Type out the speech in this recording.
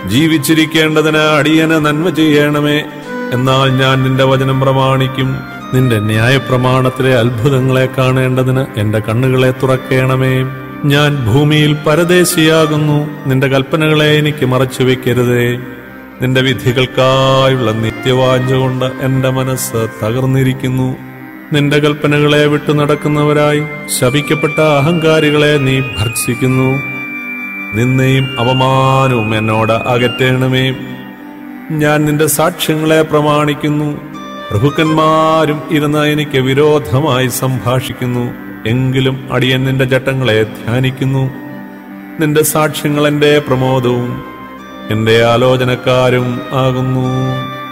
ജീവിച്ചിരിക്കേണ്ടതിന് അടിയന് നന്മ ചെയ്യണമേ എന്നാൽ ഞാൻ നിന്റെ വചനം പ്രമാണിക്കും നിന്റെ ന്യായപ്രമാണത്തിലെ അത്ഭുതങ്ങളെ കാണേണ്ടതിന് എന്റെ കണ്ണുകളെ തുറക്കേണമേ ഞാൻ ഭൂമിയിൽ പരദേശിയാകുന്നു നിന്റെ കൽപ്പനകളെ എനിക്ക് മറച്ചു വെക്കരുതേ നിന്റെ വിധികൾക്കായുള്ള നിത്യവാഞ്ച കൊണ്ട് എന്റെ മനസ്സ് തകർന്നിരിക്കുന്നു നിന്റെ കൽപ്പനകളെ വിട്ടു നടക്കുന്നവരായി ശപിക്കപ്പെട്ട അഹങ്കാരികളെ നീ ഭർഷിക്കുന്നു നിന്നെയും അപമാനവും എന്നോട് അകറ്റേണമേ ഞാൻ നിന്റെ സാക്ഷ്യങ്ങളെ പ്രമാണിക്കുന്നു പ്രഭുക്കന്മാരും ഇരുന്ന് എനിക്ക് വിരോധമായി സംഭാഷിക്കുന്നു എങ്കിലും അടിയൻ നിന്റെ ചട്ടങ്ങളെ ധ്യാനിക്കുന്നു നിന്റെ സാക്ഷ്യങ്ങൾ എന്റെ പ്രമോദവും എന്റെ ആലോചനക്കാരും ആകുന്നു